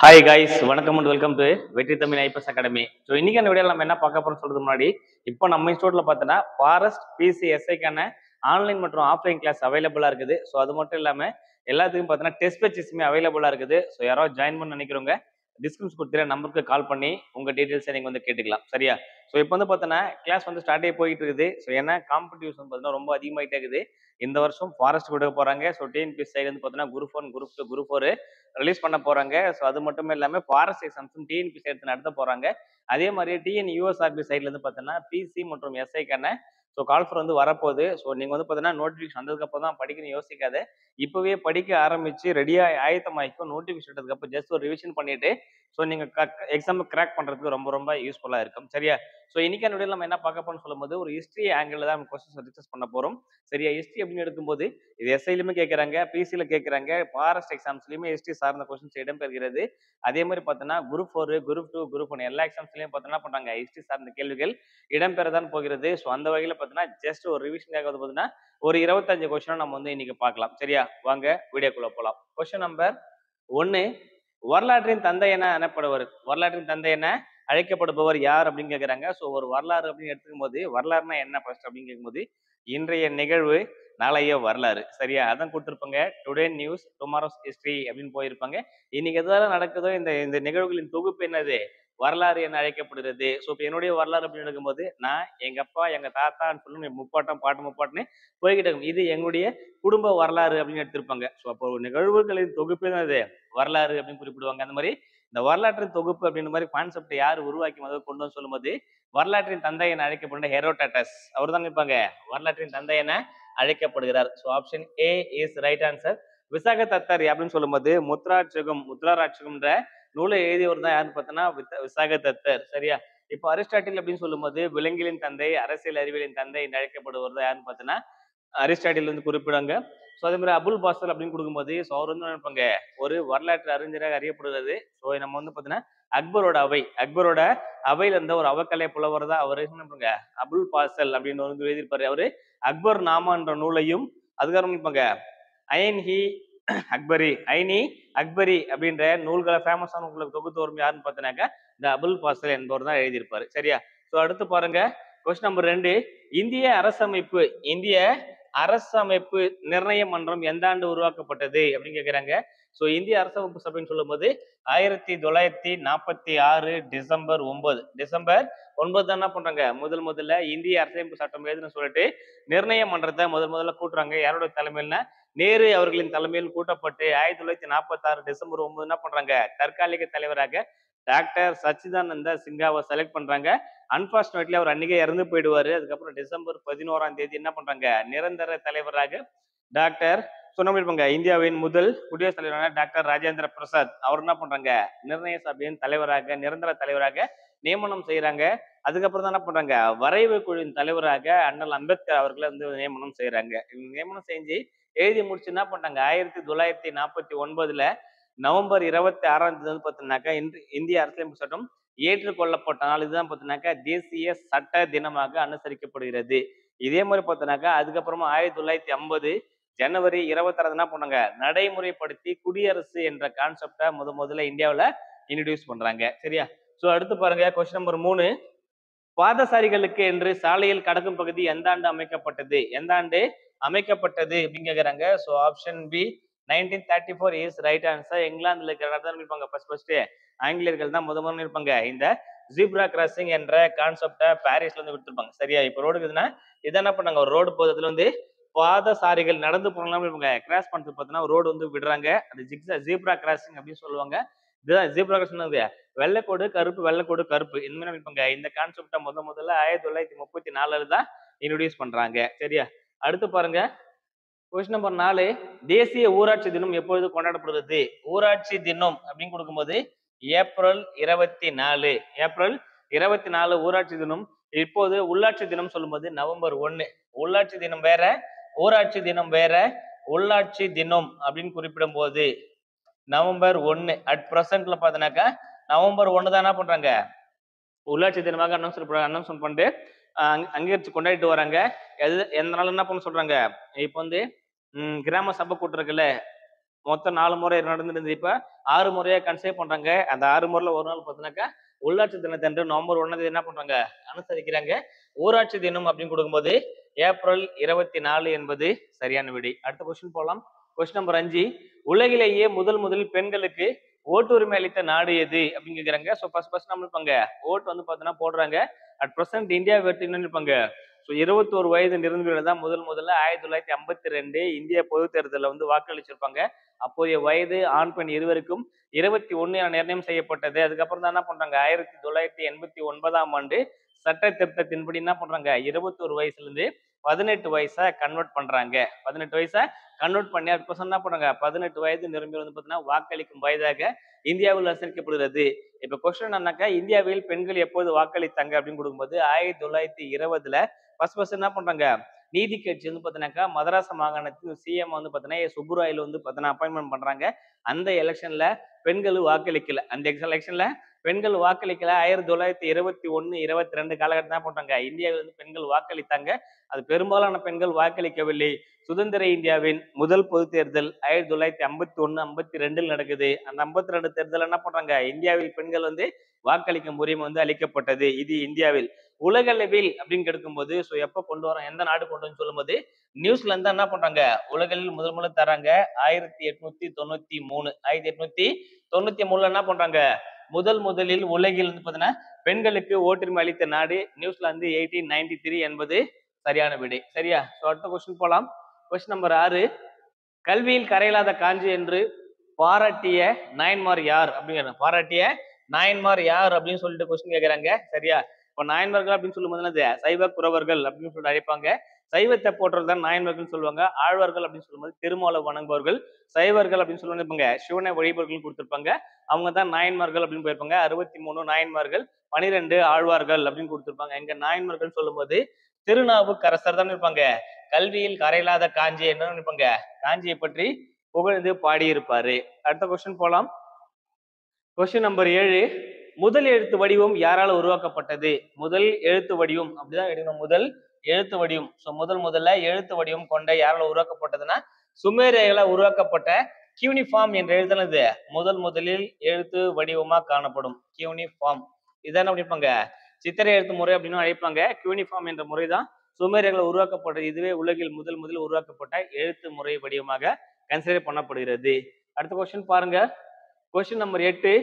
Hi guys வணக்கம் and welcome to Vetri Tamil IPS academy so இன்னைக்கான வீடியோவில் நம்ம என்ன பார்க்க போறோம்னு சொல்றது முன்னாடி இப்போ நம்ம இன்ஸ்டியூட்ல பார்த்தோன்னா ஃபாரஸ்ட் பிசி எஸ்ஐக்கான ஆன்லைன் மற்றும் ஆஃப்லைன் கிளாஸ் அவைலபிளா இருக்குது ஸோ அது மட்டும் இல்லாம எல்லாத்துக்கும் பார்த்தோன்னா டெஸ்ட் பேச்சஸுமே அவைலபிளா இருக்குது ஸோ யாராவது ஜாயின் பண்ண நினைக்கிறவங்க டிஸ்கிரிப்ஷன் கொடுத்துற நம்பருக்கு கால் பண்ணி உங்க டீடைல்ஸை நீங்க வந்து கேட்டுக்கலாம் சரியா ஸோ இப்போ வந்து பார்த்தோன்னா கிளாஸ் வந்து ஸ்டார்ட் ஆகி போயிட்டு இருக்குது ஸோ ஏன்னா காம்படிஷன் பார்த்தீங்கன்னா ரொம்ப அதிகமாயிட்டே இருக்குது இந்த வருஷம் ஃபாரஸ்ட் கொடுக்க போறாங்க ஸோ டிஎன்பி சைடு வந்து பார்த்தீங்கன்னா group one group two group four release பண்ண போறாங்க ஸோ அது மட்டுமே இல்லாமல் ஃபாரஸ்ட் எக்ஸாம்ஸும் டிஎன்பி சைடு நடத்த போறாங்க அதே மாதிரி டிஎன் யூஎஸ்ஆர்பி சைட்ல இருந்து பார்த்தீங்கன்னா பிசி மற்றும் எஸ்ஐக்கான ஸோ கால்ஃபர் வந்து வரப்போகுது ஸோ நீங்கள் வந்து பார்த்தீங்கன்னா நோட்டிஃபிகேஷன் வந்ததுக்கப்புறம் தான் படிக்கணும் யோசிக்காத இப்போவே படிக்க ஆரம்பிச்சு ரெடியாக ஆயத்தமாயிக்கும் நோட்டிஃபிகேஷன் வந்ததுக்கப்புறம் ஜஸ்ட் ஒரு ரிவிஷன் பண்ணிட்டு ஸோ நீங்கள் எக்ஸாம் கிராக் பண்ணுறதுக்கு ரொம்ப ரொம்ப யூஸ்ஃபுல்லாக இருக்கும் சரியா ஸோ இன்னைக்கான வீடியோ நம்ம என்ன பார்க்க போறோம்னு சொல்லும்போது ஒரு ஹிஸ்ட்ரி ஆங்கிள் தான் நம்ம கொஸ்டின்ஸ் டிஸ்கஸ் பண்ண போகிறோம் சரியா ஹிஸ்ட்ரி அப்படின்னு எடுக்கும்போது இது எஸ்ஐலையுமே கேட்குறாங்க பிசியில் கேட்குறாங்க ஃபாரஸ்ட் எக்ஸாம்ஸ்லையுமே ஹிஸ்ட்ரி சார்ந்த கொஸ்டின்ஸ் இடம்பெறுகிறது அதே மாதிரி பார்த்தோன்னா group four group two group one எல்லா எக்ஸாம்ஸ்லையும் பார்த்தோன்னா பண்ணுறாங்க ஹிஸ்ட்ரி சார்ந்த கேள்விகள் இடம்பெறதான் போகிறது ஸோ அந்த வகையில் பார்த்தீங்கன்னா ஜஸ்ட் ஒரு ரிவிஷனுக்காக வந்து பார்த்தீங்கன்னா ஒரு இருபத்தஞ்சு கொஸ்டினை நம்ம வந்து இன்னைக்கு பார்க்கலாம் சரியா வாங்க வீடியோக்குள்ள போகலாம் கொஸ்டின் நம்பர் ஒன்று வரலாற்றின் தந்தை என எனப்படுவர் வரலாற்றின் தந்தை என அழைக்கப்படுபவர் யார் அப்படின்னு கேட்குறாங்க ஸோ ஒரு வரலாறு அப்படின்னு எடுத்துக்கும் போது வரலாறுனா என்ன ஃபர்ஸ்ட் அப்படின்னு கேட்கும்போது இன்றைய நிகழ்வு நாளைய வரலாறு சரியா அதான் கொடுத்துருப்பாங்க டுடே நியூஸ் டுமாரோஸ் ஹிஸ்ட்ரி அப்படின்னு போயிருப்பாங்க இன்னைக்கு எதாவது நடக்குதோ இந்த இந்த நிகழ்வுகளின் தொகுப்பு என்னது வரலாறு என அழைக்கப்படுகிறது ஸோ இப்போ என்னுடைய வரலாறு அப்படின்னு எடுக்கும்போது நான் எங்க அப்பா எங்க தாத்தான்னு சொல்லி முப்பாட்டம் பாட்டு முப்பாட்டுன்னு போய்கிட்டு இருக்கும் இது எங்களுடைய குடும்ப வரலாறு அப்படின்னு எடுத்திருப்பாங்க ஸோ அப்போ ஒரு நிகழ்வுகளின் தொகுப்பு என்னது வரலாறு அப்படின்னு குறிப்பிடுவாங்க அந்த மாதிரி இந்த வரலாற்றின் தொகுப்பு அப்படின்ற மாதிரி கான்செப்ட் யார் உருவாக்கி முதல் கொண்டு வந்து சொல்லும்போது வரலாற்றின் தந்தை என அழைக்கப்படுற ஹெரோடாட்டஸ் அவர் தான் இருப்பாங்க வரலாற்றின் தந்தை என அழைக்கப்படுகிறார் so option A is right answer Visakha Datta அப்படின்னு சொல்லும்போது முத்ராட்சகம் முத்ராராட்சகம்ன்ற நூலை எழுதியவர் தான் யாருன்னு பார்த்தோன்னா விசாக தத்தர் சரியா இப்போ அரிஸ்டாட்டில் அப்படின்னு சொல்லும்போது விலங்கியலின் தந்தை அரசியல் அறிவியலின் தந்தை என்று அழைக்கப்படுவர் தான் யாருன்னு பார்த்தோன்னா அரிஸ்டாட்டில் வந்து குறிப்பிடுவாங்க ஸோ அதே மாதிரி அபுல் பாசல் அப்படின்னு கொடுக்கும்போது ஸோ அவர் வந்து நினைப்பாங்க ஒரு வரலாற்று அறிஞராக அறியப்படுகிறது ஸோ நம்ம வந்து பார்த்தீங்கன்னா அக்பரோட அவை அக்பரோட அவையில இருந்த ஒரு அவக்கலை புலவர் தான் அவர் என்ன பண்ணுங்க அபுல் பாசல் அப்படின்னு வந்து எழுதியிருப்பாரு அவரு அக்பர் நாமான்ற நூலையும் அதுக்கப்புறம் நினைப்பாங்க அயன் ஹி அக்பரி ஐனி அக்பரி அப்படின்ற நூல்களை ஃபேமஸான உங்களுக்கு தொகுத்து வரும் யாருன்னு பார்த்தீங்கன்னாக்கா இந்த அபுல் பாசல் என்பவர் தான் எழுதியிருப்பாரு சரியா ஸோ அடுத்து பாருங்க கொஸ்டின் நம்பர் ரெண்டு இந்திய அரசமைப்பு இந்திய அரசமைப்பு நிர்ணய மன்றம் எந்த ஆண்டு உருவாக்கப்பட்டது அப்படின்னு கேட்குறாங்க ஸோ இந்திய அரசமைப்பு சபைன்னு சொல்லும்போது ஆயிரத்தி தொள்ளாயிரத்தி நாற்பத்தி ஆறு டிசம்பர் ஒன்பது டிசம்பர் ஒன்பது தான் என்ன பண்றாங்க முதல் முதல்ல இந்திய அரசமைப்பு சட்டம் எழுதுன்னு சொல்லிட்டு நிர்ணய மன்றத்தை முதல் முதல்ல கூட்டுறாங்க யாரோட தலைமையில்னா நேரு அவர்களின் தலைமையில் கூட்டப்பட்டு ஆயிரத்தி தொள்ளாயிரத்தி நாற்பத்தி ஆறு டிசம்பர் ஒன்பது என்ன பண்றாங்க தற்காலிக தலைவராக டாக்டர் சச்சிதானந்த சிங்காவை செலக்ட் பண்றாங்க அன்பார்ச்சுனேட்லி அவர் அன்னைக்கே இறந்து போயிடுவாரு அதுக்கப்புறம் டிசம்பர் பதினோராம் தேதி என்ன பண்றாங்க நிரந்தர தலைவராக டாக்டர் சொன்ன இந்தியாவின் முதல் குடியரசுத் தலைவரான டாக்டர் ராஜேந்திர பிரசாத் அவர் என்ன பண்றாங்க நிர்ணய சபையின் தலைவராக நிரந்தர தலைவராக நியமனம் செய்யறாங்க அதுக்கப்புறம் தான் என்ன பண்றாங்க வரைவு குழுவின் தலைவராக அண்ணல் அம்பேத்கர் அவர்களை வந்து நியமனம் செய்யறாங்க நியமனம் செஞ்சு எழுதி முடிச்சு என்ன பண்றாங்க ஆயிரத்தி தொள்ளாயிரத்தி நாற்பத்தி ஒன்பதுல நவம்பர் இருபத்தி ஆறாம் தேதி வந்து பார்த்தீங்கன்னாக்கா இன்று இந்திய அரசியலமைப்பு சட்டம் ஏற்றுக்கொள்ளப்பட்ட நாள் இதுதான் பார்த்தீங்கன்னாக்கா தேசிய சட்ட தினமாக அனுசரிக்கப்படுகிறது இதே மாதிரி பார்த்தோன்னாக்கா அதுக்கப்புறமா ஆயிரத்தி தொள்ளாயிரத்தி ஐம்பது ஜனவரி இருபத்தாறு என்ன பண்ணாங்க நடைமுறைப்படுத்தி குடியரசு என்ற கான்செப்டை முத முதல்ல இந்தியாவில் இன்ட்ரடியூஸ் பண்றாங்க சரியா ஸோ அடுத்து பாருங்க கொஸ்டின் நம்பர் மூணு பாதசாரிகளுக்கு என்று சாலையில் கடக்கும் பகுதி எந்த ஆண்டு அமைக்கப்பட்டது எந்த ஆண்டு அமைக்கப்பட்டது அப்படின்னு கேட்குறாங்க so option B nineteen thirty four is right answer இங்கிலாந்துல இருக்கிற தான் இருப்பாங்க ஃபர்ஸ்ட் ஃபர்ஸ்ட் ஆங்கிலேயர்கள் தான் முத முதல்ல இருப்பாங்க இந்த ஜீப்ரா கிராசிங் என்ற கான்செப்டை பாரிஸ்ல இருந்து கொடுத்துருப்பாங்க சரியா இப்போ ரோடு இருக்குதுன்னா இதை என்ன பண்ணாங்க ஒரு ரோடு போகிறதுல வந்து பாதசாரிகள் நடந்து போகலாம் இருப்பாங்க கிராஸ் பண்ணுறது பார்த்தீங்கன்னா ரோடு வந்து விடுறாங்க அது ஜிக்ஸா ஜீப்ரா கிராசிங் அப்படின்னு சொல்லுவாங்க இதுதான் ஜீப்ரா கிராசிங் வெள்ளைக்கோடு கருப்பு வெள்ளைக்கோடு கருப்பு இந்த மாதிரி இருப்பாங்க இந்த கான்செப்டை முத முதல்ல ஆயிரத்தி தொள்ளாயிரத்தி முப்பத்தி நாலுல தான் இன்ட்ரடியூஸ் பண்றாங்க சரியா அடுத்து பாருங்க கொஸ்டின் நம்பர் நாலு தேசிய ஊராட்சி தினம் எப்பொழுது கொண்டாடப்படுகிறது ஊராட்சி தினம் அப்படின்னு கொடுக்கும்போது ஏப்ரல் இருபத்தி நாலு ஏப்ரல் இருபத்தி நாலு ஊராட்சி தினம் இப்போது உள்ளாட்சி தினம் சொல்லும்போது நவம்பர் ஒன்னு உள்ளாட்சி தினம் வேற ஊராட்சி தினம் வேற உள்ளாட்சி தினம் அப்படின்னு குறிப்பிடும் போது நவம்பர் ஒன்னு அட் ப்ரெசென்ட்ல பார்த்தீங்கன்னாக்கா நவம்பர் ஒன்னு தான் என்ன பண்றாங்க உள்ளாட்சி தினமாக அனௌன்ஸ் அனௌன்ஸ்மெண்ட் பண்ணிட்டு அங்கீகரிச்சு கொண்டாடிட்டு வராங்க எது எந்த நாள் என்ன பண்ண சொல்றாங்க இப்போ வந்து கிராம சபை கூட்டுறதுல மொத்தம் நாலு முறை நடந்துருந்து இப்ப ஆறு முறையா கன்சிடர் பண்றாங்க அந்த ஆறு முறையில ஒரு நாள் பார்த்தீங்கன்னாக்கா உள்ளாட்சி தினத்தன்று நவம்பர் ஒன்னாம் தேதி என்ன பண்றாங்க அனுசரிக்கிறாங்க ஊராட்சி தினம் அப்படின்னு கொடுக்கும்போது ஏப்ரல் இருபத்தி நாலு என்பது சரியான விடை அடுத்த கொஸ்டின் போலாம் கொஸ்டின் நம்பர் அஞ்சு உலகிலேயே முதல் முதலில் பெண்களுக்கு ஓட்டு உரிமை அளித்த நாடு எது அப்படின்னு கேக்குறாங்க ஸோ ஃபர்ஸ்ட் ஃபர்ஸ்ட் நம்ம இருப்பாங்க ஓட்டு வந்து பார்த்தீங்கன்னா போடுறாங்க அட் ப்ரெசென்ட் இந்தியா எடுத்துக்கணும்னு இருப்பாங்க ஸோ இருபத்தோரு வயது நிறந்தவர்கள் தான் முதல் முதல்ல ஆயிரத்தி தொள்ளாயிரத்தி ஐம்பத்தி ரெண்டு இந்திய பொதுத் தேர்தலில் வந்து வாக்களிச்சிருப்பாங்க அப்போதைய வயது ஆண் பெண் இருவருக்கும் இருபத்தி ஒன்று என நிர்ணயம் செய்யப்பட்டது அதுக்கப்புறம் தான் என்ன பண்றாங்க ஆயிரத்தி தொள்ளாயிரத்தி எண்பத்தி ஒன்பதாம் ஆண்டு சட்ட திருத்தத்தின்படி என்ன பண்றாங்க இருபத்தோரு வயசுல இருந்து பதினெட்டு வயசா கன்வெர்ட் பண்றாங்க பதினெட்டு வயசா கன்வெர்ட் பண்ணி அது பர்சன் என்ன பண்றாங்க பதினெட்டு வயது நிரம்பி வந்து பார்த்தீங்கன்னா வாக்களிக்கும் வயதாக இந்தியாவில் அனுசரிக்கப்படுகிறது இப்ப கொஸ்டின் என்னன்னாக்கா இந்தியாவில் பெண்கள் எப்போது வாக்களித்தாங்க அப்படின்னு கொடுக்கும்போது ஆயிரத்தி தொள்ளாயிரத்தி இருபதுல ஃபர்ஸ்ட் ஃபர்ஸ்ட் என்ன பண்றாங்க நீதி கட்சி வந்து பார்த்தீங்கன்னாக்கா மதராச மாகாணத்தின் சிஎம் வந்து பார்த்தீங்கன்னா எஸ். சுப்புராயல் வந்து பார்த்தீங்கன்னா அப்பாயின்மெண்ட் பண்றாங்க அந்த எலெக்ஷன்ல பெண்கள் வாக்களிக்கல அந்த எலெக்ஷன்ல பெண்கள் வாக்களிக்கல ஆயிரத்தி தொள்ளாயிரத்தி இருபத்தி ஒன்னு இருபத்தி ரெண்டு காலகட்டம் தான் பண்றாங்க இந்தியாவில் வந்து பெண்கள் வாக்களித்தாங்க அது பெரும்பாலான பெண்கள் வாக்களிக்கவில்லை சுதந்திர இந்தியாவின் முதல் பொது தேர்தல் ஆயிரத்தி தொள்ளாயிரத்தி ஐம்பத்தி ஒன்னு ஐம்பத்தி ரெண்டில் நடக்குது அந்த ஐம்பத்தி ரெண்டு தேர்தல் என்ன பண்றாங்க இந்தியாவில் பெண்கள் வந்து வாக்களிக்கும் உரிமை வந்து அளிக்கப்பட்டது இது இந்தியாவில் உலக அளவில் அப்படின்னு கெடுக்கும்போது ஸோ எப்போ கொண்டு வரோம் எந்த நாடு கொண்டு வந்து சொல்லும்போது நியூசிலாந்து தான் என்ன பண்றாங்க உலகில் முதல் முதல்ல தராங்க ஆயிரத்தி எட்நூத்தி தொண்ணூத்தி மூணு ஆயிரத்தி எட்நூத்தி தொண்ணூத்தி மூணுல என்ன பண்றாங்க முதல் முதலில் உலகில் வந்து பாத்தீங்கன்னா பெண்களுக்கு ஓட்டுரிமை அளித்த நாடு நியூசிலாந்து எயிட்டீன் நைன்டி த்ரீ என்பது சரியான விடை சரியா ஸோ அடுத்த கொஸ்டின் போலாம் கொஸ்டின் நம்பர் ஆறு கல்வியில் கரையில்லாத காஞ்சி என்று பாராட்டிய நாயன்மார் யார் அப்படிங்கிற பாராட்டிய நாயன்மார் யார் அப்படின்னு சொல்லிட்டு கொஸ்டின் கேக்குறாங்க சரியா இப்போ நாயன்மார்கள் அப்படின்னு சொல்லும்போது என்னது சைவ குறவர்கள் அப்படின்னு சொல்லிட்டு அழைப்பாங்க சைவத்தை போற்றல் தான் நாயன்மார்கள் சொல்லுவாங்க ஆழ்வார்கள் அப்படின்னு சொல்லும்போது திருமாலை வணங்குபவர்கள் சைவர்கள் அப்படின்னு சொல்லுவாங்க இருப்பாங்க சிவனை வழிபவர்கள் கொடுத்திருப்பாங்க அவங்க தான் நாயன்மார்கள் அப்படின்னு போயிருப்பாங்க அறுபத்தி மூணு நாயன்மார்கள் பனிரெண்டு ஆழ்வார்கள் அப்படின்னு கொடுத்திருப்பாங்க எங்க நாயன்மார்கள் சொல்லும்போது திருநாவுக்கரசர் தான் இருப்பாங்க கல்வியில் கரையில்லாத காஞ்சி என்ன இருப்பாங்க காஞ்சியை பற்றி புகழ்ந்து பாடியிருப்பாரு அடுத்த கொஸ்டின் போலாம் கொஸ்டின் நம்பர் ஏழு முதல் எழுத்து வடிவம் யாரால உருவாக்கப்பட்டது முதல் எழுத்து வடிவம் அப்படிதான் எடுக்கணும் முதல் எழுத்து வடிவம் ஸோ முதல் முதல்ல எழுத்து வடிவம் கொண்ட யாரால உருவாக்கப்பட்டதுன்னா சுமேரியர்களால் உருவாக்கப்பட்ட கியூனிஃபார்ம் என்ற எழுதுனது முதல் முதலில் எழுத்து வடிவமா காணப்படும் கியூனிஃபார்ம் இதான் அப்படி இருப்பாங்க சித்திரை எழுத்து முறை அப்படின்னு அழைப்பாங்க கியூனிஃபார்ம் என்ற முறை தான் சுமேரியர்களால் உருவாக்கப்பட்ட இதுவே உலகில் முதல் முதலில் உருவாக்கப்பட்ட எழுத்து முறை வடிவமாக கன்சிடர் பண்ணப்படுகிறது அடுத்த கொஸ்டின் பாருங்க கொஸ்டின் நம்பர் எட்டு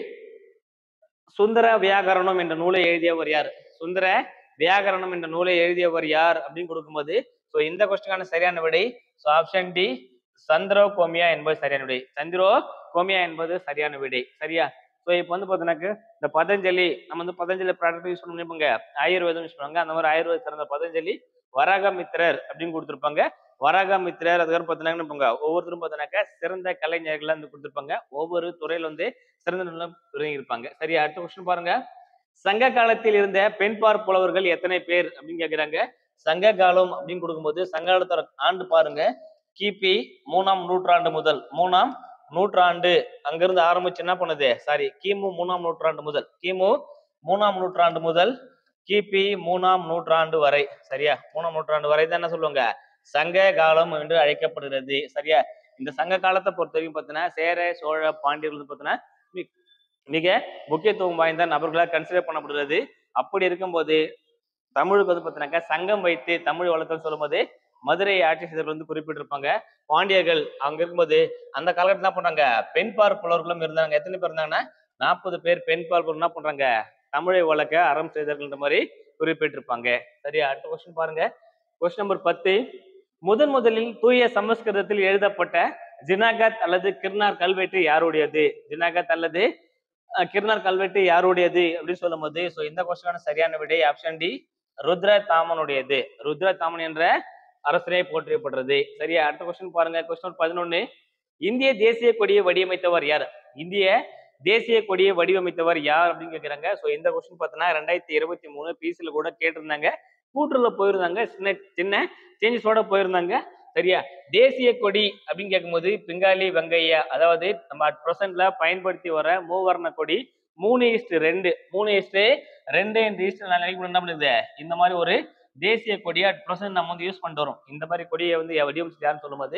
சுந்தர வியாகரணம் என்ற நூலை எழுதியவர் யார் சுந்தர வியாகரணம் என்ற நூலை எழுதியவர் யார் அப்படின்னு கொடுக்கும்போது ஸோ இந்த கொஸ்டினுக்கான சரியான விடை ஸோ ஆப்ஷன் டி சந்திரோ கோமியா என்பது சரியான விடை சந்திரோ கோமியா என்பது சரியான விடை சரியா ஸோ இப்போ வந்து பார்த்தீங்கன்னாக்க இந்த பதஞ்சலி நம்ம வந்து பதஞ்சலி ப்ராடக்ட் யூஸ் பண்ணிருப்பாங்க ஆயுர்வேதம் யூஸ் பண்ணுவாங்க அந்த மாதிரி ஆயுர்வேத சிறந்த பதஞ்சலி வராகமித்திரர் அப்படின்னு கொடுத்துருப்பாங்க வராகமித்திரர் அதுக்கப்புறம் பார்த்தீங்கன்னா ஒவ்வொருத்தரும் பார்த்தீங்கன்னாக்கா சிறந்த கலைஞர்கள் வந்து கொடுத்துருப்பாங்க ஒவ்வொரு துறையில வந்து சிறந்த நிலம் இருப்பாங்க சரியா அடுத்த கொஸ்டின் பாருங்க சங்க காலத்தில் இருந்த பெண்பார் புலவர்கள் எத்தனை பேர் அப்படின்னு கேக்குறாங்க சங்க காலம் அப்படின்னு கொடுக்கும்போது சங்க காலத்தோட ஆண்டு பாருங்க கிபி மூணாம் நூற்றாண்டு முதல் மூணாம் நூற்றாண்டு அங்கிருந்து ஆரம்பிச்சு என்ன பண்ணுது சாரி கிமு மூணாம் நூற்றாண்டு முதல் கிமு மூணாம் நூற்றாண்டு முதல் கிபி மூணாம் நூற்றாண்டு வரை சரியா மூணாம் நூற்றாண்டு வரை தான் என்ன சொல்லுவாங்க சங்க காலம் என்று அழைக்கப்படுகிறது சரியா இந்த சங்க காலத்தை பொறுத்த வரைக்கும் பார்த்தீங்கன்னா சேர சோழ பாண்டியர்கள் வந்து பார்த்தீங்கன்னா மி- மிக முக்கியத்துவம் வாய்ந்த நபர்களாக கன்சிடர் பண்ணப்படுகிறது அப்படி இருக்கும்போது தமிழுக்கு வந்து பார்த்தீங்கன்னாக்கா சங்கம் வைத்து தமிழ் வளர்த்தல் சொல்லும்போது மதுரை ஆட்சி செய்தவர்கள் வந்து குறிப்பிட்டிருப்பாங்க பாண்டியர்கள் அங்க இருக்கும்போது அந்த காலகட்டத்தில் என்ன பண்றாங்க பெண் பார் புலவர்களும் இருந்தாங்க எத்தனை பேர் இருந்தாங்கன்னா நாற்பது பேர் பெண் பார் புலவர் என்ன பண்றாங்க தமிழை வளர்க்க அறம் செய்தவர்கள்ன்ற மாதிரி குறிப்பிட்டிருப்பாங்க சரியா அடுத்த கொஸ்டின் பாருங்க கொஸ்டின் நம்பர் பத்து முதன் முதலில் தூய சமஸ்கிருதத்தில் எழுதப்பட்ட ஜினாகத் அல்லது கிர்னார் கல்வெட்டு யாருடையது ஜினாகத் அல்லது அஹ், கிர்னார் கல்வெட்டு யாருடையது அப்படின்னு சொல்லும்போது ஸோ இந்த கொஸ்டினான சரியான விடை ஆப்ஷன் டி ருத்ர தாமனுடையது ருத்ர தாமன் என்ற அரசரே போற்றப்படுறது சரியா அடுத்த கொஸ்டின் பாருங்க கொஸ்டின் பதினொன்னு இந்திய தேசிய கொடியை வடிவமைத்தவர் யார் இந்திய தேசிய கொடியை வடிவமைத்தவர் யார் அப்படின்னு கேக்குறாங்க ஸோ இந்த கொஸ்டின் பார்த்தீங்கன்னா ரெண்டாயிரத்தி இருபத்தி மூணு பிசில கூட கேட்டிருந்தாங்க கூற்றுல போயிருந்தாங்க சின்ன சின்ன சேஞ்சஸோட போயிருந்தாங்க சரியா தேசிய கொடி அப்படின்னு கேட்கும்போது பிங்காலி வெங்கையா அதாவது நம்ம அட் ப்ரெசென்ட்ல பயன்படுத்தி வர மூவர்ண கொடி மூணு இஸ்ட் ரெண்டு மூணு இஸ்ட் ரெண்டு இந்த இஸ்ட் நினைக்க என்ன பண்ணுது இந்த மாதிரி ஒரு தேசிய கொடியை அட் ப்ரெசென்ட் நம்ம வந்து யூஸ் பண்ணிட்டு வரோம் இந்த மாதிரி கொடியை வந்து வடிவமைச்சு யாருன்னு சொல்லும்போது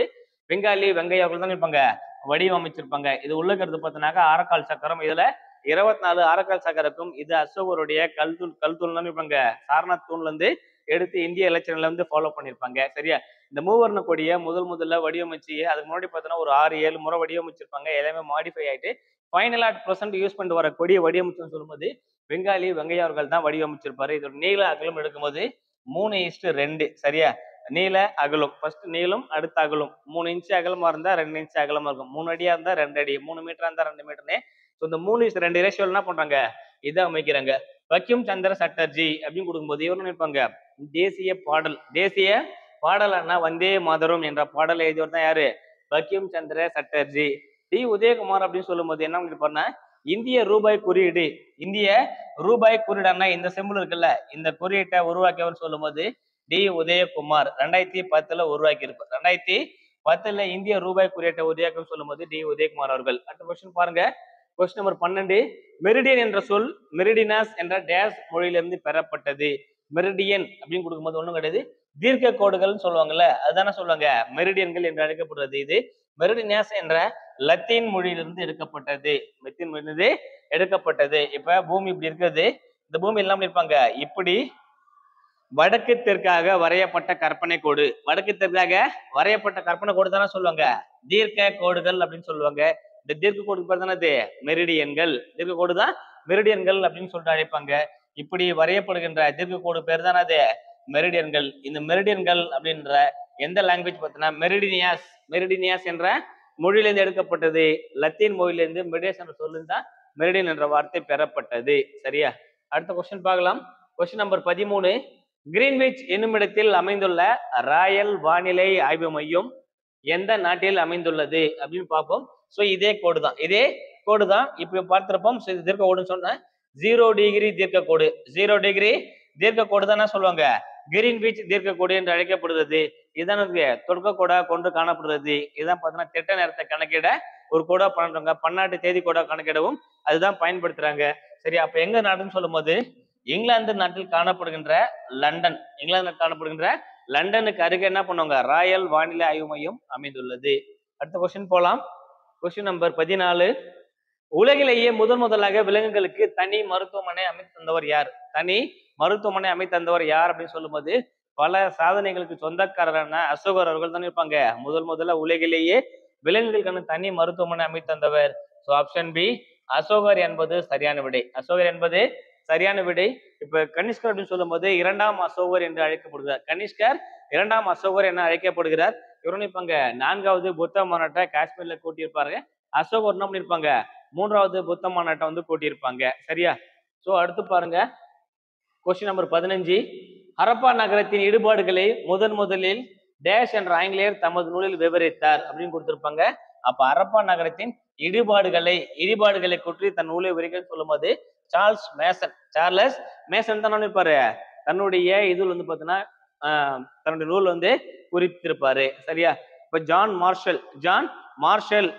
பெங்காலி வெங்கையா அவர்கள் தான் இருப்பாங்க வடிவமைச்சிருப்பாங்க இது உள்ள இருக்கிறது பார்த்தீங்கன்னாக்கா ஆரக்கால் சக்கரம் இதுல இருபத்தி நாலு ஆரக்கால் சக்கரக்கும் இது அசோகருடைய கல்தூள் கல்தூள் தான் இருப்பாங்க சாரநாத் தூண்ல இருந்து எடுத்து இந்திய எலெக்ஷன்ல இருந்து ஃபாலோ பண்ணிருப்பாங்க சரியா இந்த மூவர்ண கொடியை முதல் முதல்ல வடிவமைச்சு அதுக்கு முன்னாடி பார்த்தீங்கன்னா ஒரு ஆறு ஏழு முறை வடிவமைச்சிருப்பாங்க எல்லாமே மாடிஃபை ஆயிட்டு ஃபைனல் ஆட் ப்ரெசென்ட் யூஸ் பண்ணிட்டு வர கொடியை வடிவமைச்சுன்னு சொல்லும்போது பெங்காலி வெங்கையா அவர்கள் தான் வடிவமைச்சிருப்பாரு இதோட நீள அகலம் எடுக்கும்போது மூணு இஸ்டு ரெண்டு சரியா நீள அகலம் ஃபர்ஸ்ட் நீளம் அடுத்த அகலம் மூணு இன்ச்சு அகலமா இருந்தா ரெண்டு இன்ச்சு அகலமா இருக்கும் மூணு அடியா இருந்தா ரெண்டு அடி மூணு மீட்டரா இருந்தா ரெண்டு மீட்டர்னு ஸோ இந்த மூணு இஸ் ரெண்டு ரேஷியோ என்ன பண்றாங்க இதை அமைக்கிறாங்க பக்கிம் சந்திர சட்டர்ஜி அப்படின்னு கொடுக்கும்போது இவரு நினைப்பாங்க தேசிய பாடல் தேசிய பாடல்னா வந்தே மாதரம் என்ற பாடல் எழுதியவர் தான் யாரு பக்கிம் சந்திர சட்டர்ஜி டி உதயகுமார் அப்படின்னு சொல்லும்போது என்ன பண்ணிருப்பாருன்னா இந்திய ரூபாய் குறியீடு இந்திய ரூபாய் குறியீடுனா இந்த சிம்பிள் இருக்குல்ல இந்த குறியீட்டை உருவாக்கியவர் சொல்லும்போது டி உதயகுமார் ரெண்டாயிரத்தி பத்துல உருவாக்கி இருப்பார் ரெண்டாயிரத்தி பத்துல இந்திய ரூபாய் குறியீட்டை உருவாக்கம் சொல்லும்போது டி உதயகுமார் அவர்கள் அடுத்த கொஸ்டின் பாருங்க கொஸ்டின் நம்பர் பன்னெண்டு மெரிடியன் என்ற சொல் மெரிடினாஸ் என்ற டேஸ் மொழியிலிருந்து பெறப்பட்டது மெரிடியன் அப்படின்னு கொடுக்கும்போது ஒண்ணும் கிடையாது தீர்க்க கோடுகள்னு சொல்லுவாங்கல்ல அதுதானே சொல்லுவாங்க மெரிடியன்கள் என்று அழைக்கப்படுறது இது மெரிடினாஸ் என்ற லத்தீன் மொழியிலிருந்து எடுக்கப்பட்டது லத்தீன் மொழியிலிருந்து எடுக்கப்பட்டது இப்ப பூமி இப்படி இருக்கிறது இந்த பூமி எல்லாம் இருப்பாங்க இப்படி வடக்கு தெற்காக வரையப்பட்ட கற்பனை கோடு வடக்கு தெற்காக வரையப்பட்ட கற்பனை கோடு தானே சொல்லுவாங்க தீர்க்க கோடுகள் அப்படின்னு சொல்லுவாங்க இந்த தீர்க்க கோடு பேர் தானே இது மெரிடியன்கள் தீர்க்க கோடு தான் மெரிடியன்கள் அப்படின்னு சொல்லிட்டு அழைப்பாங்க இப்படி வரையப்படுகின்ற தீர்க்க கோடு பேர் தானே அது மெரிடியன்கள் இந்த மெரிடியன்கள் அப்படின்ற எந்த லாங்குவேஜ் பார்த்தீங்கன்னா மெரிடினியாஸ் மெரிடினியாஸ் என்ற மொழியிலிருந்து எடுக்கப்பட்டது லத்தீன் மொழியிலிருந்து மெரிடியஸ் என்ற சொல்லு தான் மெரிடியன் என்ற வார்த்தை பெறப்பட்டது சரியா அடுத்த கொஸ்டின் பார்க்கலாம் கொஸ்டின் நம்பர் பதிமூணு கிரீன்விச் என்னுமிடத்தில் அமைந்துள்ள ராயல் வானிலை ஆய்வு மையம் எந்த நாட்டில் அமைந்துள்ளது அப்படின்னு பார்ப்போம் ஸோ இதே கோடு தான் இதே கோடு தான் இப்போ பார்த்திருப்போம் ஸோ இது தீர்க்க கோடுன்னு சொன்னேன் ஜீரோ டிகிரி தீர்க்க கோடு ஜீரோ டிகிரி தீர்க்க கோடு தானே சொல்லுவாங்க கிரீன்விச் தீர்க்க கோடு என்று அழைக்கப்படுகிறது இதான் தொடக்க கோடா கொண்டு காணப்படுறது இதான் பார்த்தீங்கன்னா திட்ட நேரத்தை கணக்கிட ஒரு கோடா பண்றாங்க பன்னாட்டு தேதி கோடா கணக்கிடவும் அதுதான் பயன்படுத்துறாங்க சரி அப்ப எங்க நாடுன்னு சொல்லும்போது இங்கிலாந்து நாட்டில் காணப்படுகின்ற லண்டன் இங்கிலாந்து காணப்படுகின்ற லண்டனுக்கு அருகே என்ன பண்ணுவாங்க ராயல் வானிலை ஆய்வு மையம் அமைந்துள்ளது அடுத்த கொஸ்டின் போலாம் கொஸ்டின் நம்பர் பதினாலு உலகிலேயே முதன் முதலாக விலங்குகளுக்கு தனி மருத்துவமனை அமைத்து தந்தவர் யார் தனி மருத்துவமனை அமைத்து தந்தவர் யார் அப்படின்னு சொல்லும்போது பல சாதனைகளுக்கு சொந்தக்காரரான அசோகர் அவர்கள் தான் இருப்பாங்க முதல் முதல்ல உலகிலேயே விலங்குகளுக்கான தனி மருத்துவமனை அமைத்து தந்தவர் ஸோ ஆப்ஷன் பி அசோகர் என்பது சரியான விடை அசோகர் என்பது சரியான விடை இப்ப கனிஷ்கர் அப்படின்னு சொல்லும்போது இரண்டாம் அசோகர் என்று அழைக்கப்படுகிறார் கனிஷ்கர் இரண்டாம் அசோகர் என அழைக்கப்படுகிறார் இவரும் இருப்பாங்க நான்காவது புத்த மாநாட்டை காஷ்மீர்ல கூட்டியிருப்பாரு அசோகர் என்ன பண்ணிருப்பாங்க மூன்றாவது புத்த மாநாட்டை வந்து கூட்டியிருப்பாங்க சரியா சோ அடுத்து பாருங்க கொஸ்டின் நம்பர் பதினஞ்சு ஹரப்பா நகரத்தின் ஈடுபாடுகளை முதன் முதலில் டேஷ் என்ற ஆங்கிலேயர் தமது நூலில் விவரித்தார் அப்படின்னு கொடுத்திருப்பாங்க அப்ப ஹரப்பா நகரத்தின் இடிபாடுகளை இடிபாடுகளை குற்றி தன் நூலை விவரிக்க சொல்லும்போது சார்ல்ஸ் மேசன் சார்லஸ் மேசன் தான் இருப்பாரு தன்னுடைய இதில் வந்து பார்த்தீங்கன்னா ஆஹ், தன்னுடைய நூல் வந்து குறித்திருப்பாரு சரியா இப்ப John Marshall John Marshall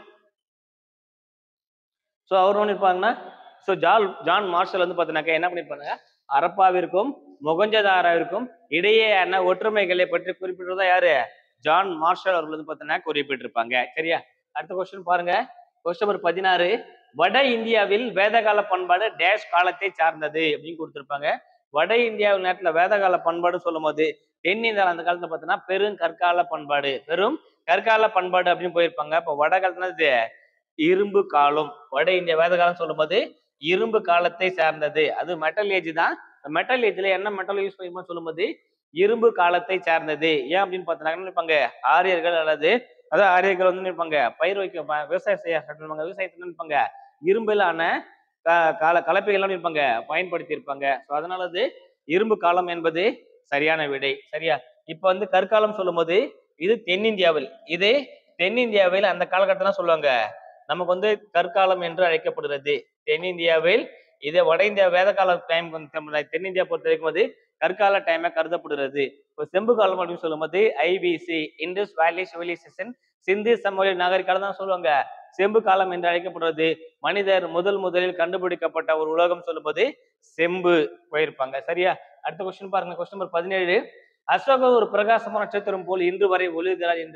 so அவர் ஒன்று இருப்பாங்கன்னா ஸோ ஜால் ஜான் மார்ஷல் வந்து பார்த்தீங்கன்னாக்கா என்ன பண்ணியிருப்பாங்க அரப்பாவிற்கும் மொகஞ்சதாராவிற்கும் இடையேயான ஒற்றுமைகளை பற்றி குறிப்பிட்டதா யாரு ஜான் மார்ஷல் அவர்கள் வந்து பார்த்தீங்கன்னா குறிப்பிட்டிருப்பாங்க சரியா அடுத்த கொஸ்டின் பாருங்க கொஸ்டின் நம்பர் பதினாறு வட இந்தியாவில் வேதகால பண்பாடு டேஷ் காலத்தை சார்ந்தது அப்படின்னு கொடுத்திருப்பாங்க வட இந்தியாவில் நேரத்துல வேதகால பண்பாடு சொல்லும்போது தென்னிந்தியாவில் அந்த காலத்துல பார்த்தீங்கன்னா பெரும் கற்கால பண்பாடு பெரும் கற்கால பண்பாடு அப்படின்னு போயிருப்பாங்க இப்போ வட காலத்துல இது இரும்பு காலம் வட இந்திய வேத காலம் சொல்லும்போது இரும்பு காலத்தை சார்ந்தது அது மெட்டல் ஏஜ் தான் மெட்டல் ஏஜ்ல என்ன மெட்டல் யூஸ் பண்ணிருப்போம் சொல்லும்போது இரும்பு காலத்தை சார்ந்தது ஏன் அப்படின்னு பார்த்தீங்கன்னா நினைப்பாங்க ஆரியர்கள் அல்லது அதாவது ஆரியர்கள் வந்து நினைப்பாங்க பயிர் வைக்க ப- விவசாயம் செய்ய start பண்ணுவாங்க விவசாயத்துல நினைப்பாங்க இரும்பிலான க- கால கலப்பைகள்லாம் இருப்பாங்க பயன்படுத்தி இருப்பாங்க ஸோ அதனால அது இரும்பு காலம் என்பது சரியான விடை சரியா இப்ப வந்து கற்காலம் சொல்லும்போது இது தென்னிந்தியாவில் இது தென்னிந்தியாவில் அந்த காலகட்டத்தில் சொல்லுவாங்க நமக்கு வந்து கற்காலம் என்று அழைக்கப்படுகிறது தென்னிந்தியாவில் இது வட இந்தியா வேத கால டைம் தென்னிந்தியா பொறுத்த வரைக்கும் அது கற்கால டைமா கருதப்படுகிறது இப்போ செம்பு காலம் அப்படின்னு சொல்லும்போது ஐபிசி இண்டஸ் வேலி சிவிலைசேஷன் சிந்து சமவெளி நாகரிகாலம் தான் சொல்லுவாங்க செம்பு காலம் என்று அழைக்கப்படுறது மனிதர் முதல் முதலில் கண்டுபிடிக்கப்பட்ட ஒரு உலகம் சொல்லும்போது செம்பு போயிருப்பாங்க சரியா அடுத்த கொஸ்டின் பாருங்க கொஸ்டின் நம்பர் பதினேழு அசோக ஒரு பிரகாசமான நட்சத்திரம் போல் இன்று வரை ஒளிர்கிறார் என்று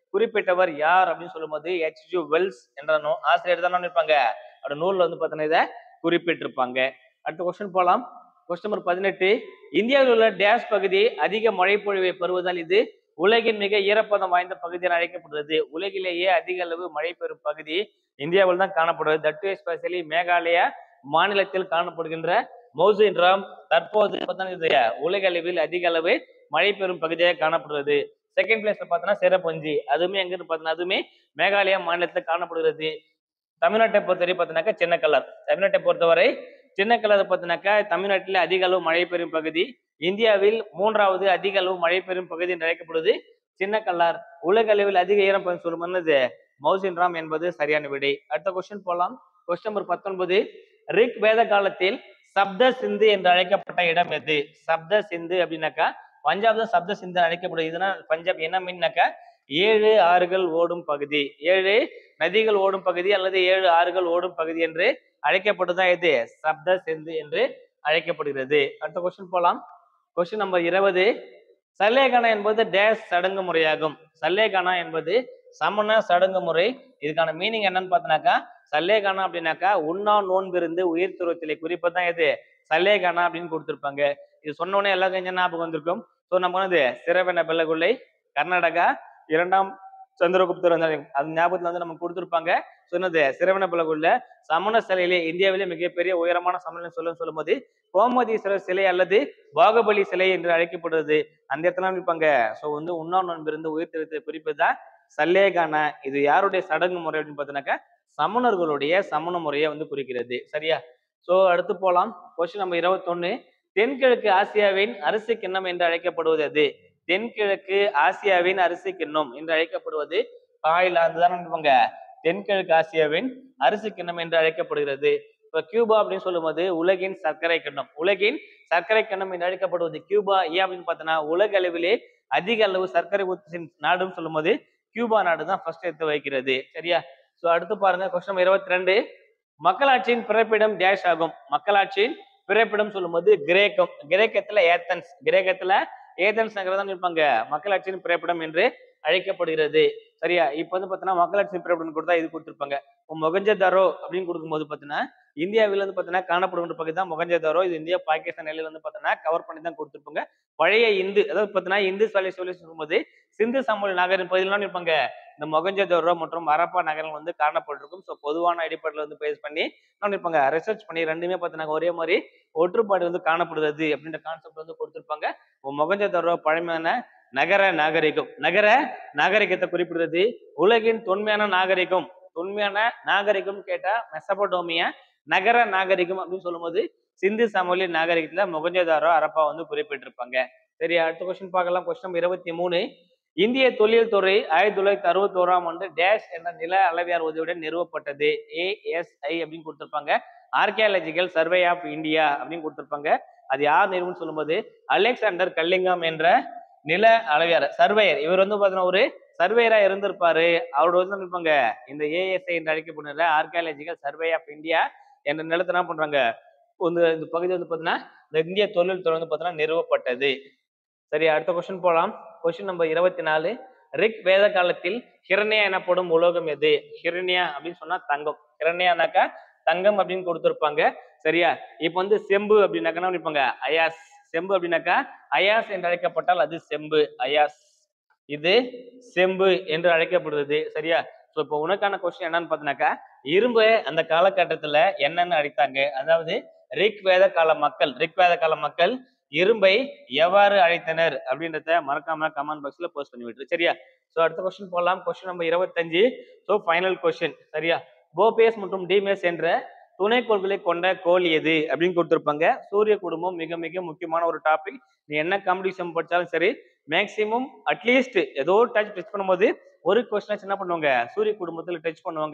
குறிப்பிட்டவர் யார் அப்படின்னு சொல்லும்போது ஹெச்ஜி வெல்ஸ் என்ற நூ- ஆசிரியர் தான் இருப்பாங்க அவரோட நூல்ல வந்து பார்த்தீங்கன்னா இதை குறிப்பிட்டிருப்பாங்க அடுத்த கொஸ்டின் போலாம் கொஸ்டின் நம்பர் பதினெட்டு இந்தியாவில் உள்ள டேஷ் பகுதி அதிக மழைப்பொழிவை பெறுவதால் இது உலகின் மிக ஈரப்பதம் வாய்ந்த பகுதி என அழைக்கப்படுகிறது உலகிலேயே அதிக அளவு மழை பெறும் பகுதி இந்தியாவில் தான் காணப்படுகிறது தட் எஸ்பெஷலி மேகாலயா மாநிலத்தில் காணப்படுகின்ற மௌசின் ராம் தற்போது பார்த்தீங்கன்னா இது உலக அளவில் அதிக அளவு மழை பெறும் பகுதியாக காணப்படுகிறது செகண்ட் பிளேஸ்ல பார்த்தோன்னா சிறப்பஞ்சி அதுவுமே எங்கன்னு பார்த்தோன்னா அதுவுமே மேகாலயா மாநிலத்தில் காணப்படுகிறது தமிழ்நாட்டை பொறுத்தவரை பார்த்தீங்கன்னாக்கா சின்ன கலர் தமிழ்நாட்டை பொறுத்தவரை சின்ன கலர் பார்த்தீங்கன்னாக்கா தமிழ்நாட்டில் அதிக அளவு மழை பெறும் பகுதி இந்தியாவில் மூன்றாவது அதிக அளவு மழை பெறும் பகுதி என்று அழைக்கப்படுவது சின்ன கல்லார் உலக அளவில் அதிக ஈரம் பகுதி சொல்லும்போது மௌசின் ராம் என்பது சரியான விடை அடுத்த கொஸ்டின் போலாம் கொஸ்டின் நம்பர் பத்தொன்பது ரிக் வேத காலத்தில் சப்த சிந்து என்று அழைக்கப்பட்ட இடம் எது சப்த சிந்து அப்படின்னாக்கா பஞ்சாப் தான் சப்த சிந்து அழைக்கப்படுது இதுனா பஞ்சாப் என்ன மீன்னாக்கா ஏழு ஆறுகள் ஓடும் பகுதி ஏழு நதிகள் ஓடும் பகுதி அல்லது ஏழு ஆறுகள் ஓடும் பகுதி என்று அழைக்கப்படுதான் எது சப்த சிந்து என்று அழைக்கப்படுகிறது அடுத்த கொஸ்டின் போலாம் கொஸ்டின் நம்பர் இருபது சல்லேகானா என்பது டேஸ் சடங்கு முறையாகும் சல்லேகானா என்பது சமண சடங்கு முறை இதுக்கான மீனிங் என்னன்னு பார்த்தோன்னாக்கா சல்லேகானா அப்படின்னாக்கா உண்ணா நோன்பிருந்து உயிர் துருவத்திலே குறிப்பதான் எது சல்லேகானா அப்படின்னு கொடுத்திருப்பாங்க இது சொன்ன உடனே எல்லா கொஞ்சம் ஞாபகம் வந்திருக்கும் ஸோ நம்ம வந்து சிறவென பெல்லகுள்ளை கர்நாடகா இரண்டாம் சந்திரகுப்தர் வந்து அது ஞாபகத்துல வந்து நமக்கு கொடுத்திருப்பாங்க சொன்னது சிறவன பிளகுள்ள சமண சிலையிலே இந்தியாவிலே மிகப்பெரிய உயரமான சமண சொல்ல சொல்லும்போது கோமதீஸ்வரர் சிலை அல்லது பாகுபலி சிலை என்று அழைக்கப்படுறது அந்த இடத்துல இருப்பாங்க ஸோ வந்து உண்ணா நோன்பிருந்து உயிர் திருத்த குறிப்புதான் சல்லேகானா இது யாருடைய சடங்கு முறை அப்படின்னு பார்த்தீங்கன்னாக்கா சமணர்களுடைய சமண முறையை வந்து குறிக்கிறது சரியா சோ அடுத்து போலாம் கொஸ்டின் நம்பர் இருபத்தொன்னு தென்கிழக்கு ஆசியாவின் அரிசி கிண்ணம் என்று அழைக்கப்படுவது அது தென்கிழக்கு ஆசியாவின் அரிசி கிண்ணம் என்று அழைக்கப்படுவது தாய்லாந்து தான் இருப்பாங்க தென்கிழக்கு ஆசியாவின் அரிசி கிண்ணம் என்று அழைக்கப்படுகிறது இப்ப கியூபா அப்படின்னு சொல்லும்போது உலகின் சர்க்கரை கிண்ணம் உலகின் சர்க்கரை கிண்ணம் என்று அழைக்கப்படுவது கியூபா ஏன் அப்படின்னு பார்த்தோன்னா உலக அளவிலே அதிக அளவு சர்க்கரை உற்பத்தி நாடுன்னு சொல்லும்போது கியூபா நாடு தான் ஃபர்ஸ்ட் எடுத்து வைக்கிறது சரியா சோ அடுத்து பாருங்க கொஸ்டின் இருபத்தி ரெண்டு மக்களாட்சியின் பிறப்பிடம் டேஷ் ஆகும் மக்களாட்சியின் பிறப்பிடம் சொல்லும்போது கிரேக்கம் கிரேக்கத்துல ஏத்தன்ஸ் கிரேக்கத்துல ஏதன்ஸ் நகரம் தான் இருப்பாங்க மக்களாட்சியின் பிறப்பிடம் என்று அழைக்கப்படுகிறது சரியா இப்போ வந்து பார்த்தீங்கன்னா மக்களாட்சி பிறப்பிடம் கொடுத்தா இது கொடுத்துருப்பாங்க இப்போ மொகஞ்சதாரோ அப்படின்னு கொடுக்கும்போது பார்த்தீங்கன்னா இந்தியாவில் வந்து பார்த்தீங்கன்னா காணப்படுகின்ற பகுதி தான் மொகஞ்சதாரோ இது இந்தியா பாகிஸ்தான் எல்லையில வந்து பார்த்தீங்கன்னா கவர் பண்ணி தான் கொடுத்துருப்பாங்க பழைய இந்து அதாவது பார்த்தீங்கன்னா இந்து சாலை சொல்லி சொல்லும்போது சிந்து சமவெளி நகரின் பகுதியிலாம் இருப்பாங்க இந்த மொகஞ்சதாரோ மற்றும் அரப்பா நகரங்கள் வந்து காணப்பட்டிருக்கும் ஸோ பொதுவான அடிப்படையில் வந்து பேஸ் பண்ணி என்ன இருப்பாங்க ரிசர்ச் பண்ணி ரெண்டுமே பார்த்தீங்கன்னா ஒரே மாதிரி ஒற்றுப்பாடு வந்து காணப்படுகிறது அப்படின்ற கான்செப்ட் வந்து கொடுத்துருப்பாங்க மொகஞ்சதாரோ பழமையான நகர நாகரிகம் நகர நாகரிகத்தை குறிப்பிடுறது உலகின் தொன்மையான நாகரிகம் தொன்மையான நாகரிகம் கேட்டா மெசபடோமியா நகர நாகரிகம் அப்படின்னு சொல்லும்போது சிந்து சமவெளி நாகரிகத்துல மொகஞ்சதாரோ அரப்பா வந்து குறிப்பிட்டிருப்பாங்க சரி அடுத்த கொஸ்டின் பார்க்கலாம் கொஸ்டின் இருபத்தி மூணு இந்திய தொழில் துறை ஆயிரத்தி தொள்ளாயிரத்தி அறுபத்தோராம் ஆண்டு டேஷ் என்ற நில அளவியார் உதவியுடன் நிறுவப்பட்டது ஏஎஸ்ஐ அப்படின்னு கொடுத்திருப்பாங்க ஆர்கியாலஜிக்கல் சர்வே ஆஃப் இந்தியா அப்படின்னு கொடுத்திருப்பாங்க அது யார் நிறுவனம் சொல்லும்போது அலெக்சாண்டர் கல்லிங்கம் என்ற நில அளவியார் சர்வேயர் இவர் வந்து பார்த்தீங்கன்னா ஒரு சர்வேயரா இருந்திருப்பாரு அவரோட வந்து இருப்பாங்க இந்த ஏஎஸ்ஐ என்று அழைக்கப்படுற ஆர்கியாலஜிக்கல் சர்வே ஆஃப் இந்தியா என்ற நிலத்தை என்ன பண்றாங்க வந்து இந்த பகுதி வந்து பார்த்தீங்கன்னா இந்த இந்திய தொழில்துறை வந்து பார்த்தீங்கன்னா நிறுவப்பட்டது சரி அடுத்த கொஸ்டின் போலாம் கொஸ்டின் நம்பர் இருபத்தி நாலு ரிக் வேத காலத்தில் ஹிரண்யா எனப்படும் உலோகம் எது ஹிரண்யா அப்படின்னு சொன்னா தங்கம் ஹிரண்யானாக்கா தங்கம் அப்படின்னு கொடுத்துருப்பாங்க சரியா இப்போ வந்து செம்பு அப்படின்னாக்கா என்ன பண்ணிருப்பாங்க அயாஸ் செம்பு அப்படின்னாக்கா அயாஸ் என்று அழைக்கப்பட்டால் அது செம்பு அயாஸ் இது செம்பு என்று அழைக்கப்படுறது சரியா ஸோ இப்போ உனக்கான கொஸ்டின் என்னன்னு பார்த்தீங்கன்னாக்கா இரும்பு அந்த காலகட்டத்துல என்னன்னு அழைத்தாங்க அதாவது ரிக் வேத கால மக்கள் ரிக் வேத கால மக்கள் இரும்பை எவ்வாறு அழைத்தனர் அப்படின்றத மறக்காம கமெண்ட் பாக்ஸ்ல போஸ்ட் பண்ணி விட்டுரு சரியா ஸோ அடுத்த கொஸ்டின் போகலாம் கொஸ்டின் நம்பர் இருபத்தஞ்சு ஸோ ஃபைனல் கொஸ்டின் சரியா போபேஸ் மற்றும் டிமேஸ் என்ற துணைக்கோள்களை கொண்ட கோள் எது அப்படின்னு கொடுத்துருப்பாங்க சூரிய குடும்பம் மிக மிக முக்கியமான ஒரு டாபிக் நீ என்ன காம்படிஷன் படிச்சாலும் சரி மேக்சிமம் அட்லீஸ்ட் ஏதோ டச் டச் பண்ணும்போது ஒரு கொஸ்டினாச்சும் என்ன பண்ணுவாங்க சூரிய குடும்பத்தில் டச் பண்ணுவாங்க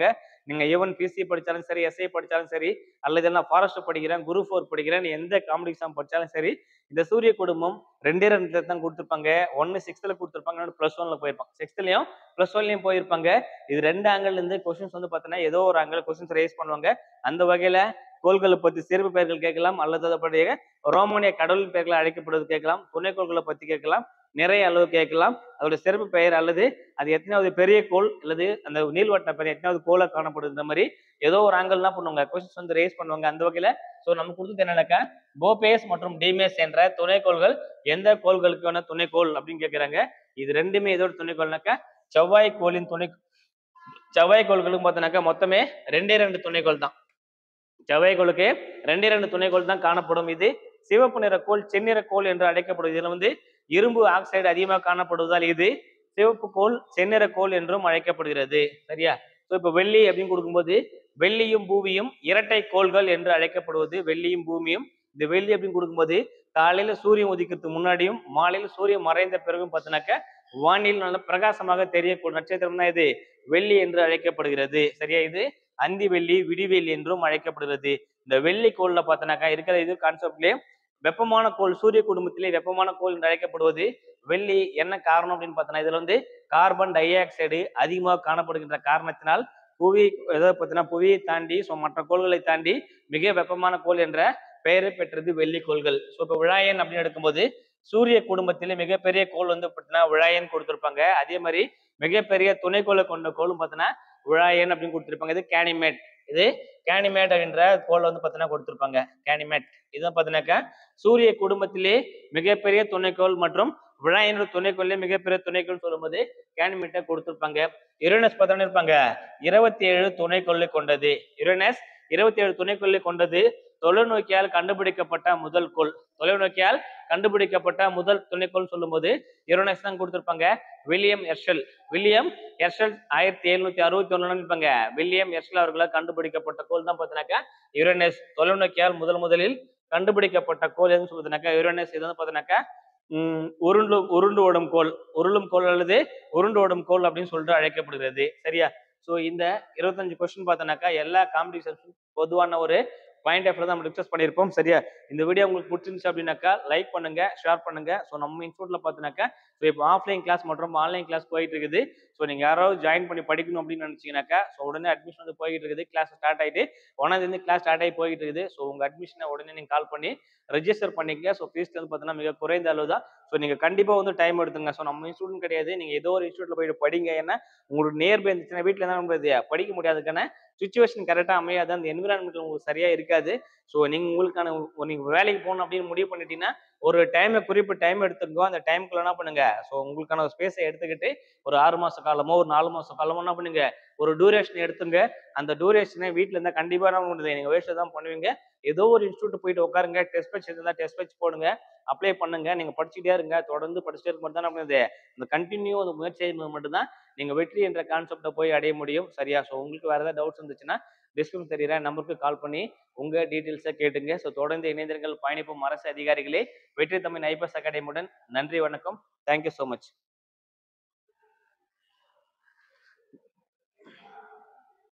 நீங்க ஈவன் பிசி படிச்சாலும் சரி எஸ்ஐ படிச்சாலும் சரி அல்லது நான் ஃபாரஸ்ட் படிக்கிறேன் குரு ஃபோர் படிக்கிறேன் எந்த காம்படி எக்ஸாம் படிச்சாலும் சரி இந்த சூரிய குடும்பம் ரெண்டே ரெண்டு தான் கொடுத்துருப்பாங்க ஒன்னு சிக்ஸ்த்ல கொடுத்துருப்பாங்க இன்னொன்று ப்ளஸ் ஒன்ல போயிருப்பாங்க சிக்ஸ்த்லயும் ப்ளஸ் ஒன்லயும் போயிருப்பாங்க இது ரெண்டு ஆங்கிள் இருந்து கொஸ்டின்ஸ் வந்து பார்த்தீங்கன்னா ஏதோ ஒரு ஆங்கிள் கொஸ்டின்ஸ் ரேஸ் பண்ணுவாங்க அந்த வகையில கோள்களை பத்தி சிறப்பு பெயர்கள் கேட்கலாம் அல்லது அதனுடைய ரோமானிய கடவுள் பெயர்களை அழைக்கப்படுவது கேட்கலாம் துணைக்கோள்களை பத்தி கேட்கலாம் நிறைய அளவு கேட்கலாம் அதோட சிறப்பு பெயர் அல்லது அது எத்தனாவது பெரிய கோள் அல்லது அந்த நீள்வட்ட பெயர் எத்தனாவது கோலா காணப்படுது இந்த மாதிரி ஏதோ ஒரு ஆங்கிள் தான் பண்ணுவாங்க கொஸ்டின்ஸ் வந்து ரேஸ் பண்ணுவாங்க அந்த வகையில ஸோ நமக்கு கொடுத்தது என்னன்னாக்கா போபேஸ் மற்றும் டிமேஸ் என்ற துணைக்கோள்கள் எந்த கோள்களுக்கான துணைக்கோள் அப்படின்னு கேட்குறாங்க இது ரெண்டுமே ஏதோ ஒரு துணைக்கோள்னாக்கா செவ்வாய் கோளின் துணை செவ்வாய் கோள்களுக்கு பார்த்தோன்னாக்கா மொத்தமே ரெண்டே ரெண்டு துணைக்கோள் தான் செவ்வாய் கோளுக்கு ரெண்டே ரெண்டு துணைக்கோள் தான் காணப்படும் இது சிவப்பு நிற கோள் செந்நிற கோள் என்று அழைக்கப்படும் இதுல வந்து இரும்பு ஆக்சைடு அதிகமாக காணப்படுவதால் இது சிவப்பு கோள் செந்நிற கோள் என்றும் அழைக்கப்படுகிறது சரியா ஸோ இப்போ வெள்ளி அப்படின்னு கொடுக்கும்போது வெள்ளியும் பூமியும் இரட்டை கோள்கள் என்று அழைக்கப்படுவது வெள்ளியும் பூமியும் இந்த வெள்ளி அப்படின்னு கொடுக்கும்போது காலையில சூரியன் உதிக்கிறதுக்கு முன்னாடியும் மாலையில சூரியன் மறைந்த பிறகும் பார்த்தினாக்க வானில் நல்ல பிரகாசமாக தெரியக்கூடிய நட்சத்திரம் தான் இது வெள்ளி என்று அழைக்கப்படுகிறது சரியா இது அந்தி வெள்ளி விடிவெள்ளி என்றும் அழைக்கப்படுகிறது இந்த வெள்ளி கோள்ல பார்த்தனாக்கா இருக்கிற இது கான்செப்ட்லயே வெப்பமான கோள் சூரிய குடும்பத்திலே வெப்பமான கோள் என்று அழைக்கப்படுவது வெள்ளி என்ன காரணம் அப்படின்னு பார்த்தோன்னா இதுல வந்து கார்பன் டை ஆக்சைடு அதிகமாக காணப்படுகின்ற காரணத்தினால் புவி ஏதோ பார்த்தீங்கன்னா புவியை தாண்டி ஸோ மற்ற கோள்களை தாண்டி மிக வெப்பமான கோள் என்ற பெயரை பெற்றது வெள்ளி கோள்கள் ஸோ இப்போ விழாயன் அப்படின்னு எடுக்கும்போது சூரிய குடும்பத்திலே மிகப்பெரிய கோள் வந்து பார்த்தீங்கன்னா விழாயன் கொடுத்துருப்பாங்க அதே மாதிரி மிகப்பெரிய துணைக்கோளை கொண்ட கோளும் பார்த்தீங்கன்னா விழாயன் அப்படின்னு கொடுத்துருப்பாங்க இது கேனிமேட் இது கேனிமேட் அப்படின்ற கோள் வந்து பார்த்தீங்கன்னா கொடுத்துருப்பாங்க கேனிமேட் இதுதான் பார்த்தீங்கன்னாக்கா சூரிய குடும்பத்திலே மிகப்பெரிய துணைக்கோள் மற்றும் விழாயனோட துணைக்கோள்லேயே மிகப்பெரிய துணைக்கோள் சொல்லும்போது கேனிமேட்டை கொடுத்துருப்பாங்க யுரேனஸ் பார்த்தோன்னு இருப்பாங்க இருபத்தி ஏழு துணைக்கோளை கொண்டது யுரேனஸ் இருபத்தி ஏழு துணைக்கோளை கொண்டது தொலைநோக்கியால் கண்டுபிடிக்கப்பட்ட முதல் கோள் தொலைநோக்கியால் கண்டுபிடிக்கப்பட்ட முதல் துணைக்கோள் சொல்லும்போது யுரேனஸ் தான் கொடுத்துருப்பாங்க வில்லியம் எர்ஷல் வில்லியம் எர்ஷல் ஆயிரத்தி எழுநூத்தி அறுபத்தி ஒண்ணுல இருப்பாங்க வில்லியம் எர்ஷல் அவர்களால் கண்டுபிடிக்கப்பட்ட கோள் தான் பார்த்தீங்கன்னாக்கா யுரேனஸ் தொலைநோக்கியால் முதல் முதலில் கண்டுபிடிக்கப்பட்ட கோள் எதுன்னு சொல்லுதுனாக்கா யுரேனஸ் இது வந்து பார்த்தீங்கன்னாக்கா உம் உருண்டு உருண்டு ஓடும் கோள் உருளும் கோள் அல்லது உருண்டு ஓடும் கோள் அப்படின்னு சொல்லிட்டு அழைக்கப்படுகிறது சரியா ஸோ இந்த இருபத்தஞ்சு கொஸ்டின் பார்த்தோன்னாக்கா எல்லா காம்படிஷன்ஸும் பொதுவான ஒரு பாயிண்ட் ஆஃப் தான் நம்ம டிஸ்கஸ் பண்ணியிருப்போம் சரியா இந்த வீடியோ உங்களுக்கு பிடிச்சிருந்துச்சு அப்படின்னாக்கா லைக் பண்ணுங்க ஷேர் பண்ணுங்க ஸோ நம்ம இன்ஸ்டியூட்ல பார்த்தினாக்கா ஸோ இப்போ ஆஃப்லைன் கிளாஸ் மற்றும் ஆன்லைன் கிளாஸ் போயிட்டு இருக்குது ஸோ நீங்க யாராவது ஜாயின் பண்ணி படிக்கணும் அப்படின்னு நினைச்சீங்கன்னாக்கா ஸோ உடனே அட்மிஷன் வந்து போயிட்டு இருக்குது கிளாஸ் ஸ்டார்ட் ஆயிட்டு ஒன்னாந்தேதி கிளாஸ் ஸ்டார்ட் ஆகி போயிட்டு இருக்குது ஸோ உங்க அட்மிஷனை உடனே நீங்க கால் பண்ணி ரெஜிஸ்டர் பண்ணிக்க ஸோ ஃபீஸ் வந்து பார்த்தீங்கன்னா மிக குறைந்த அளவு தான் ஸோ நீங்கள் கண்டிப்பாக வந்து டைம் எடுத்துங்க ஸோ நம்ம இன்ஸ்டியூட் கிடையாது நீங்கள் ஏதோ ஒரு இன்ஸ்டியூட்ல போயிட்டு படிங்க ஏன்னா உங்களுக்கு நியர்பை இருந்துச்சுன்னா வீட்டில் என்ன பண்ணுறது படிக்க முடியாதுக்கான சுச்சுவேஷன் கரெக்டாக அமையாது அந்த என்விரான்மெண்ட் உங்களுக்கு சரியாக இருக்காது ஸோ நீங்கள் உங்களுக்கான நீங்கள் வேலைக்கு போகணும் அப்படின்னு முடிவு பண்ணிட்டீங்கன்னா ஒரு டைமை குறிப்பிட்ட டைம் எடுத்துக்கோ அந்த டைமுக்குள்ள என்ன பண்ணுங்க ஸோ உங்களுக்கான ஸ்பேஸை எடுத்துக்கிட்டு ஒரு ஆறு மாச காலமோ ஒரு நாலு மாச காலமோ என்ன பண்ணுங்க ஒரு டூரேஷன் எடுத்துங்க அந்த டூரேஷனை வீட்டில் இருந்தால் கண்டிப்பாக என்ன பண்ணுறது நீங்கள் வேஸ்ட் தான் பண்ணுவீங்க ஏதோ ஒரு இன்ஸ்டியூட் போயிட்டு உட்காருங்க டெஸ்ட் பேட்ச் இருந்தால் டெஸ்ட் பேட்ச் போடுங்க அப்ளை பண்ணுங்க நீங்க படிச்சுட்டே இருங்க தொடர்ந்து படிச்சுட்டே இருக்க மட்டும் தான் பண்ணுது இந்த கண்டினியூ அந்த முயற்சி செய்யும்போது மட்டும்தான் நீங்க வெற்றி என்ற கான்செப்டை போய் அடைய முடியும் சரியா ஸோ உங்களுக்கு வேற ஏதாவது டவுட்ஸ் இருந்துச்சுன்னா டிஸ்கிரிப்ஷன் தெரியுற நம்பருக்கு கால் பண்ணி உங்க டீட்டெயில்ஸை கேட்டுங்க ஸோ தொடர்ந்து இணைந்திருங்கள் பயணிப்பும் அரசு அதிகாரிகளே வெற்றி தமிழ் ஐபஸ் அகாடமியுடன் நன்றி வணக்கம் தேங்க்யூ ஸோ மச்